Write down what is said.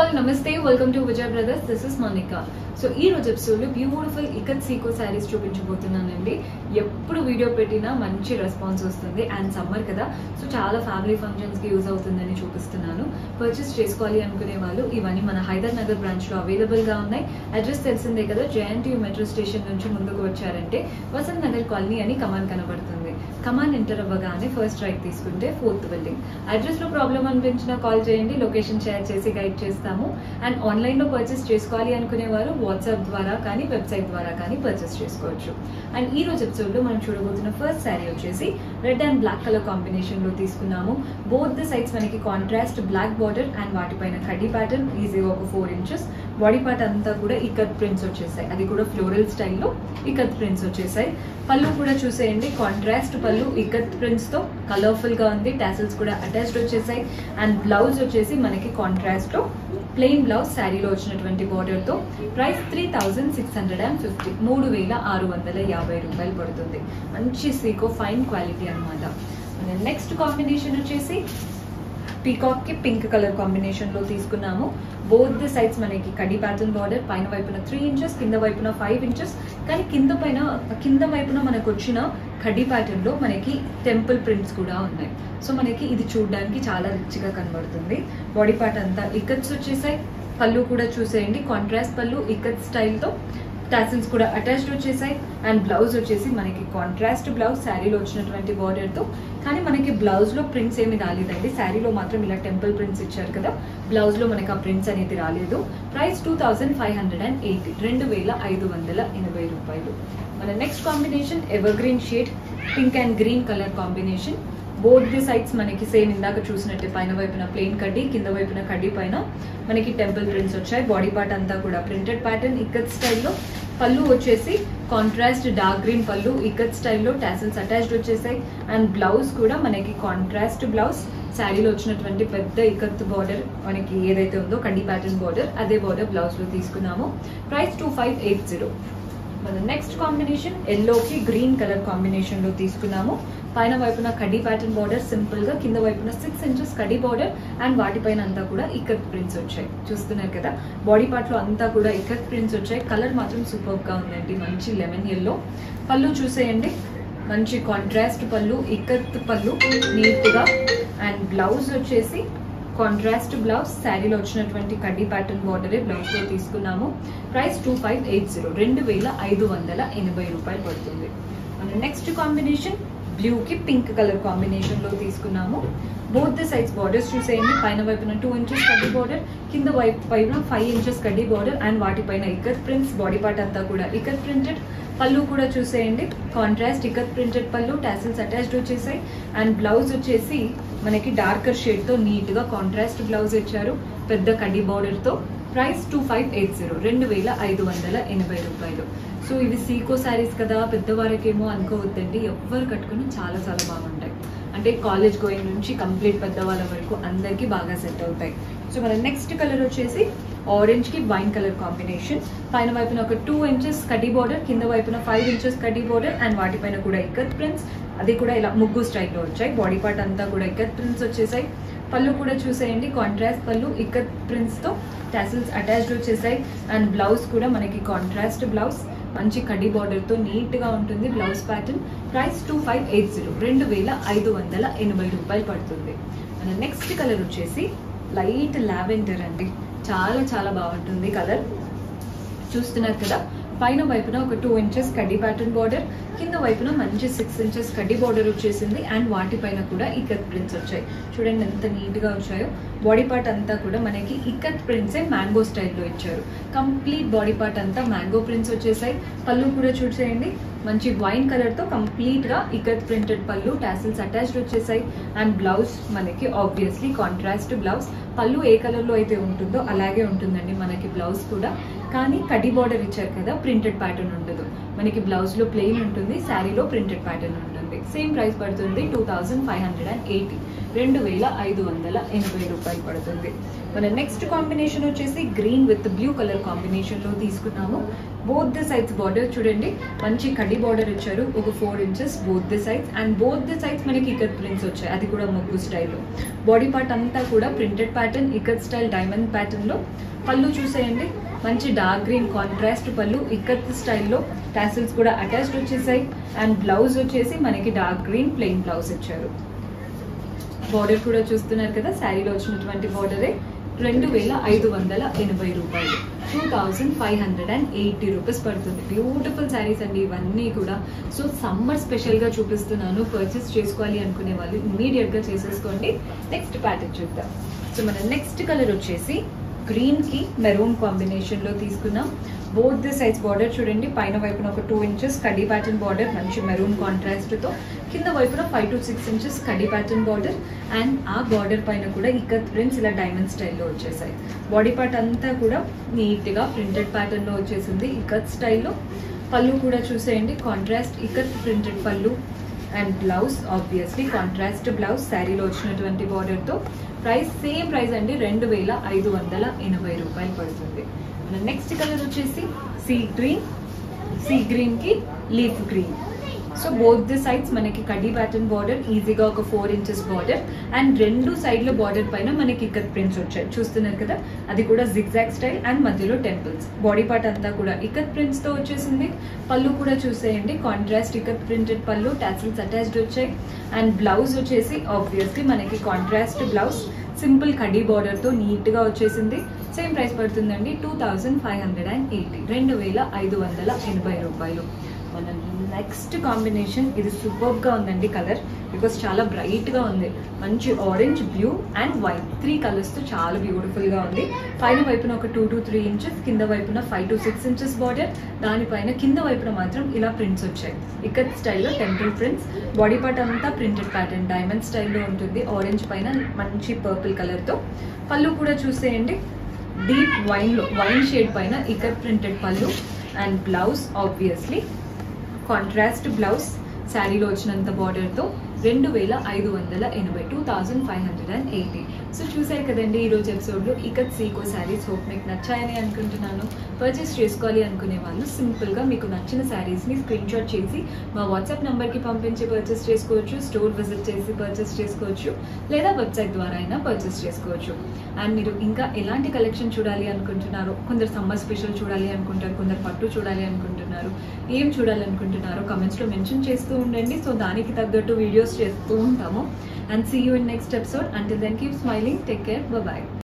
all నమస్తే welcome to Vijay brothers this is Monica so ఈ రోజు ఎపిసోడ్ లో బ్యూటిఫుల్ ఇకత్ సీకో శారీస్ చూపించబోతున్నానండి ఎప్పుడు వీడియో పెట్టినా మంచి రెస్పాన్స్ వస్తుంది అండ్ సమ్మర్ కదా సో చాలా ఫ్యామిలీ ఫంక్షన్స్ కి యూజ్ అవుతుందని చూపిస్తున్నాను పర్చేస్ చేసుకోవాలి అనుకునే వాళ్ళు ఇవన్నీ మన హైదర్ నగర్ బ్రాంచ్ లో అవైలబుల్ గా ఉన్నాయి అడ్రస్ తెలిసిందే కదా జేఎన్టీయూ మెట్రో స్టేషన్ నుంచి ముందుకు వచ్చారంటే వసంత్ నగర్ కాలనీ అని కమాన్ కనబడుతుంది కమాన్ ఎంటర్ అవ్వగానే ఫస్ట్ రైట్ తీసుకుంటే ఫోర్త్ బిల్డింగ్ అడ్రస్ లో ప్రాబ్లం అనిపించినా కాల్ చేయండి లొకేషన్ షేర్ చేసి గైడ్ చేస్తాము అండ్ ఆన్లైన్ లో పర్చేస్ చేసుకోవాలి అనుకునే వారు వాట్సాప్ ద్వారా కానీ వెబ్సైట్ ద్వారా కానీ పర్చేస్ చేసుకోవచ్చు అండ్ ఈ రోజు ఎపిసోడ్ లో మనం చూడబోతున్న ఫస్ట్ శారీ వచ్చేసి red and black colour combination లో తీసుకున్నాము బోత్ ద సైడ్స్ మనకి కాంట్రాస్ట్ బ్లాక్ బార్డర్ అండ్ వాటిపైన కడ్డీ ప్యాటర్న్ ఈజీగా ఒక ఫోర్ ఇంచెస్ బాడీ పార్ట్ అంతా కూడా ఇకత్ ప్రింట్స్ వచ్చేసాయి అది కూడా ఫ్లోరల్ స్టైల్లో ఇకత్ ప్రింట్స్ వచ్చేసాయి పళ్ళు కూడా చూసేయండి కాంట్రాస్ట్ పళ్ళు ఇకత్ ప్రింట్స్ తో కలర్ఫుల్ గా ఉంది టాసిల్స్ కూడా అటాచ్డ్ వచ్చేసాయి అండ్ బ్లౌజ్ వచ్చేసి మనకి కాంట్రాస్ట్ లో ప్లెయిన్ బ్లౌజ్ శారీలో వచ్చినటువంటి బార్డర్ తో price three thousand six hundred and fifty మూడు వేల ఆరు వందల యాభై రూపాయలు పడుతుంది మంచి సీకో ఫైన్ క్వాలిటీ అనమాట నెక్స్ట్ కాంబినేషన్ వచ్చేసి పీకాక్ కి పింక్ కలర్ కాంబినేషన్ లో తీసుకున్నాము బోత్ ది సైడ్స్ మనకి కడి ప్యాటర్న్ బార్డర్ పైన వైపున త్రీ ఇంచెస్ కింద వైపున ఫైవ్ ఇంచెస్ కానీ కింద పైన కింద వైపున మనకు వచ్చిన కడి ప్యాటర్న్ లో మనకి టెంపుల్ ప్రింట్స్ కూడా ఉన్నాయి సో మనకి ఇది చూడడానికి చాలా రిచ్గా కనబడుతుంది బాడీ పార్ట్ అంతా ఇకట్స్ వచ్చేసాయి పళ్ళు కూడా చూసేయండి కాంట్రాస్ట్ పళ్ళు ఇకత్ స్టైల్తో టాసిల్స్ కూడా అటాచ్డ్ వచ్చేసాయి అండ్ బ్లౌజ్ వచ్చేసి మనకి కాంట్రాస్ట్ బ్లౌజ్ శారీలో వచ్చినటువంటి బార్డర్తో కానీ మనకి బ్లౌజ్లో ప్రింట్స్ ఏమి రాలేదండి శారీలో మాత్రం ఇలా టెంపుల్ ప్రింట్స్ ఇచ్చారు కదా బ్లౌజ్లో మనకి ఆ ప్రింట్స్ అనేది రాలేదు price two thousand five hundred and eighty రెండు వేల ఐదు వందల ఎనభై రూపాయలు మన next combination evergreen shade pink and green colour combination both the sides మనకి సేమ్ ఇందాక చూసినట్టే పైన వైపున ప్లెయిన్ కడ్డీ కింద వైపున కడ్డీ పైన మనకి టెంపుల్ ప్రింట్స్ వచ్చాయి బాడీ పార్ట్ అంతా కూడా ప్రింటెడ్ ప్యాటర్న్ ఇక్కత్ స్టైల్లో పళ్ళు వచ్చేసి కాంట్రాస్ట్ డార్క్ గ్రీన్ పళ్ళు ఇక్కత్ స్టైల్లో టాసిల్స్ అటాచ్డ్ వచ్చేసాయి అండ్ బ్లౌజ్ కూడా మనకి కాంట్రాస్ట్ బ్లౌజ్ శారీలో వచ్చినటువంటి పెద్ద ఇకత్ బార్డర్ మనకి ఏదైతే ఉందో కడ్డీ ప్యాటర్న్ బార్డర్ అదే బార్డర్ బ్లౌజ్ లో తీసుకున్నాము price two five eight zero మన నెక్స్ట్ కాంబినేషన్ ఎల్లోకి గ్రీన్ కలర్ కాంబినేషన్ లో తీసుకున్నాము పైన వైపున కడ్డీ ప్యాటర్న్ బార్డర్ సింపుల్ గా కింద వైపున సిక్స్ ఇంచెస్ కడ్డీ బార్డర్ అండ్ వాటిపైన అంతా కూడా ఇకత్ ప్రింట్స్ వచ్చాయి చూస్తున్నారు కదా బాడీ పార్ట్ లో అంతా కూడా ఇకత్ ప్రింట్స్ వచ్చాయి కలర్ మాత్రం సూపర్ గా ఉందండి మంచి లెమన్ ఎల్లో పళ్ళు చూసేయండి మంచి కాంట్రాస్ట్ పళ్ళు ఇకత్ పళ్ళు నీట్ గా అండ్ బ్లౌజ్ వచ్చేసి కాంట్రాస్ట్ బ్లౌజ్ శారీలో వచ్చినటువంటి కడ్డీ ప్యాటర్న్ బార్డరే బ్లౌజ్ లో తీసుకున్నాము price two five eight zero రెండు వేల ఐదు వందల ఎనభై రూపాయలు పడుతుంది మన నెక్స్ట్ కాంబినేషన్ బ్లూ కి పింక్ కలర్ కాంబినేషన్ లో తీసుకున్నాము బోత్ ది సైడ్స్ బార్డర్స్ చూసేయండి పైన వైపున టూ ఇంచెస్ కడ్డీ బార్డర్ కింద వైపు పైన ఫైవ్ ఇంచెస్ కడ్డీ బార్డర్ అండ్ వాటిపైన ఇకత్ ప్రింట్స్ బాడీ పార్ట్ అంతా కూడా ఇకత్ ప్రింటెడ్ పళ్ళు కూడా చూసేయండి కాంట్రాస్ట్ ఇకత్ ప్రింటెడ్ పళ్ళు టాసిల్స్ అటాచ్డ్ వచ్చేసాయి అండ్ బ్లౌజ్ వచ్చేసి మనకి డార్కర్ షేడ్ తో నీట్ గా కాంట్రాస్ట్ బ్లౌజ్ ఇచ్చారు పెద్ద కడ్డీ బార్డర్ తో price two five eight zero రెండు వేల ఐదు వందల ఎనభై రూపాయలు సో ఇవి సీకో శారీస్ కదా పెద్దవారికేమో అనుకోవద్దండి ఎవ్వరు కట్టుకుని చాలా చాలా బాగుంటాయి అంటే కాలేజ్ గోయింగ్ నుంచి కంప్లీట్ పెద్దవాళ్ళ వరకు అందరికీ బాగా సెట్ అవుతాయి సో మన నెక్స్ట్ కలర్ వచ్చేసి ఆరెంజ్ కి వైన్ కలర్ కాంబినేషన్ పైన వైపున ఒక టూ ఇంచెస్ కడ్డీ బార్డర్ కింద వైపున ఫైవ్ ఇంచెస్ కడ్డీ బార్డర్ అండ్ వాటిపైన కూడా ఇకత్ ప్రింట్స్ అది కూడా ఇలా ముగ్గు స్టైల్లో వచ్చాయి బాడీ పార్ట్ అంతా కూడా ఇకత్ ప్రింట్స్ వచ్చేసాయి పళ్ళు కూడా చూసేయండి కాంట్రాస్ట్ పళ్ళు ఇకత్ ప్రింట్స్ తో టాసిల్స్ అటాచ్డ్ వచ్చేసాయి అండ్ బ్లౌజ్ కూడా మనకి కాంట్రాస్ట్ బ్లౌజ్ మంచి కడ్డీ బార్డర్ తో నీట్ గా ఉంటుంది blouse pattern price two five eight zero రెండు వేల ఐదు వందల ఎనభై రూపాయలు పడుతుంది మన నెక్స్ట్ కలర్ వచ్చేసి లైట్ లావెండర్ అండి చాలా చాలా బాగుంటుంది కలర్ చూస్తున్నారు కదా పైన వైపున ఒక టూ ఇంచెస్ కడ్డీ ప్యాటర్న్ బార్డర్ కింద వైపున మంచి సిక్స్ ఇంచెస్ కడ్డీ బార్డర్ వచ్చేసింది అండ్ వాటిపైన కూడా ఇకత్ ప్రింట్స్ వచ్చాయి చూడండి ఎంత నీట్ గా వచ్చాయో బాడీ పార్ట్ అంతా కూడా మనకి ఇకత్ ప్రింట్సే మ్యాంగో స్టైల్లో ఇచ్చారు కంప్లీట్ బాడీ పార్ట్ అంతా మ్యాంగో ప్రింట్స్ వచ్చేసాయి పళ్ళు కూడా చూసేయండి మంచి వైన్ కలర్ తో కంప్లీట్ గా ఇకత్ ప్రింటెడ్ పళ్ళు టాసిల్స్ అటాచ్డ్ వచ్చేసాయి అండ్ బ్లౌజ్ మనకి ఆబ్వియస్లీ కాంట్రాస్ట్ బ్లౌజ్ పళ్ళు ఏ కలర్ లో అయితే ఉంటుందో అలాగే ఉంటుందండి మనకి బ్లౌజ్ కూడా కానీ కడ్డీ బార్డర్ ఇచ్చారు కదా ప్రింటెడ్ ప్యాటర్న్ ఉండదు మనకి బ్లౌజ్ లో ప్లెయిన్ ఉంటుంది శారీలో ప్రింటెడ్ ప్యాటర్న్ ఉంటుంది సేమ్ ప్రైస్ పడుతుంది two thousand five hundred and eighty రెండు వేల ఐదు వందల ఎనభై రూపాయలు పడుతుంది మన నెక్స్ట్ కాంబినేషన్ వచ్చేసి green with blue colour combination లో తీసుకున్నాము బోత్ ద సైడ్స్ బార్డర్ చూడండి మంచి కడ్డీ బార్డర్ ఇచ్చారు ఒక four inches both the sides and both the sides మనకి ఇకత్ ప్రింట్స్ వచ్చాయి అది కూడా ముగ్గు స్టైల్లో బాడీ పార్ట్ అంతా కూడా printed pattern ikat style diamond pattern లో పళ్ళు చూసేయండి మంచి డార్క్ గ్రీన్ కాంట్రాస్ట్ పళ్ళు ఇక్కత్ స్టైల్లో టాసిల్స్ కూడా అటాచ్డ్ వచ్చేసాయి అండ్ బ్లౌజ్ వచ్చేసి మనకి డార్క్ గ్రీన్ ప్లెయిన్ బ్లౌజ్ ఇచ్చారు బార్డర్ కూడా చూస్తున్నారు కదా శారీలో వచ్చినటువంటి బార్డరే రెండు వేల ఐదు వందల ఎనభై రూపాయలు two thousand five hundred and eighty rupees పడుతుంది బ్యూటిఫుల్ శారీస్ అండి ఇవన్నీ కూడా సో సమ్మర్ స్పెషల్గా చూపిస్తున్నాను పర్చేస్ చేసుకోవాలి అనుకునే వాళ్ళు ఇమీడియట్గా చేసేసుకోండి నెక్స్ట్ ప్యాటర్న్ చూద్దాం సో మన నెక్స్ట్ కలర్ వచ్చేసి గ్రీన్ కి మెరూన్ కాంబినేషన్ లో తీసుకున్నాం బోత్ ది సైజ్ బార్డర్ చూడండి పైన వైపున ఒక టూ ఇంచెస్ కడ్డీ ప్యాటర్న్ బార్డర్ మంచి మెరూన్ కాంట్రాస్ట్ తో కింద వైపున ఫైవ్ టు సిక్స్ ఇంచెస్ కడ్డీ ప్యాటర్న్ బార్డర్ అండ్ ఆ బార్డర్ పైన కూడా ఇక్కత్ ప్రింట్స్ ఇలా డైమండ్ స్టైల్లో వచ్చేసాయి బాడీ పార్ట్ అంతా కూడా నీట్ గా ప్రింటెడ్ ప్యాటర్న్ లో వచ్చేసింది ఇక్కత్ స్టైల్లో పళ్ళు కూడా చూసేయండి కాంట్రాస్ట్ ఇక్కత్ ప్రింటెడ్ పళ్ళు and blouse obviously contrast blouse శారీలో వచ్చినటువంటి బార్డర్తో ప్రైస్ సేమ్ ప్రైస్ అండి రెండు వేల ఐదు వందల ఎనభై రూపాయలు పడుతుంది మన నెక్స్ట్ కలర్ వచ్చేసి సీ గ్రీన్ సీ గ్రీన్ కి leaf green so both the sides మనకి కడ్డీ ప్యాటర్న్ బార్డర్ ఈజీగా ఒక ఫోర్ ఇంచెస్ బార్డర్ అండ్ రెండు సైడ్ల బార్డర్ పైన మనకి ఇక్కత్ ప్రింట్స్ వచ్చాయి చూస్తున్నారు కదా అది కూడా జిగ్జాగ్ స్టైల్ అండ్ మధ్యలో టెంపుల్స్ బాడీ పార్ట్ అంతా కూడా ఇక్కత్ ప్రింట్స్ తో వచ్చేసింది పళ్ళు కూడా చూసేయండి కాంట్రాస్ట్ ఇక్కత్ ప్రింటెడ్ పళ్ళు టాసిల్స్ అటాచ్డ్ వచ్చాయి అండ్ బ్లౌజ్ వచ్చేసి ఆబ్వియస్లీ మనకి కాంట్రాస్ట్ బ్లౌజ్ సింపుల్ కడ్డీ బార్డర్ తో నీట్ గా వచ్చేసింది సేమ్ ప్రైస్ పడుతుందండి two thousand five hundred and eighty రెండు వేల ఐదు వందల ఎనభై రూపాయలు మన నెక్స్ట్ కాంబినేషన్ ఇది సూపర్ గా ఉందండి కలర్ బికాస్ చాలా బ్రైట్ గా ఉంది మంచి orange blue and white three colours తో చాలా బ్యూటిఫుల్ గా ఉంది పైన వైపున ఒక టూ టు త్రీ ఇంచెస్ కింద వైపున five to six inches border దానిపైన కింద వైపున మాత్రం ఇలా ప్రింట్స్ వచ్చాయి ఇక్కత్ స్టైల్లో టెంపుల్ ప్రింట్స్ బాడీ పార్ట్ అంతా ప్రింటెడ్ ప్యాటర్న్ డైమండ్ స్టైల్లో ఉంటుంది ఆరెంజ్ పైన మంచి పర్పుల్ కలర్ తో పళ్ళు కూడా చూసేయండి డీప్ వైన్ లో వైన్ షేడ్ పైన ఇక్కత్ ప్రింటెడ్ పళ్ళు and blouse obviously contrast blouse శారీలో వచ్చినంత బార్డర్తో రెండు వేల ఐదు వందల ఎనభై two thousand five hundred and eighty so చూసారు కదండి ఈరోజు ఎపిసోడ్లో ఇకత్ సీకో శారీస్ హోప్ మీకు నచ్చాయని అనుకుంటున్నాను పర్చేస్ చేసుకోవాలి అనుకునే వాళ్ళు సింపుల్గా మీకు నచ్చిన శారీస్ని స్క్రీన్ షాట్ చేసి మా వాట్సాప్ నెంబర్కి పంపించి పర్చేస్ చేసుకోవచ్చు స్టోర్ విజిట్ చేసి పర్చేస్ చేసుకోవచ్చు లేదా వెబ్సైట్ ద్వారా అయినా పర్చేస్ చేసుకోవచ్చు అండ్ మీరు ఇంకా ఎలాంటి కలెక్షన్ చూడాలి అనుకుంటున్నారో కొందరు సమ్మర్ స్పెషల్ చూడాలి అనుకుంటారు కొందరు పట్టు చూడాలి అనుకుంటున్నారు ఏం చూడాలనుకుంటున్నారో కమెంట్స్లో మెన్షన్ చేస్తూ ఉండండి సో దానికి తగ్గట్టు వీడియోస్ చేస్తూ ఉంటాము and see you in next episode until then keep smiling take care bye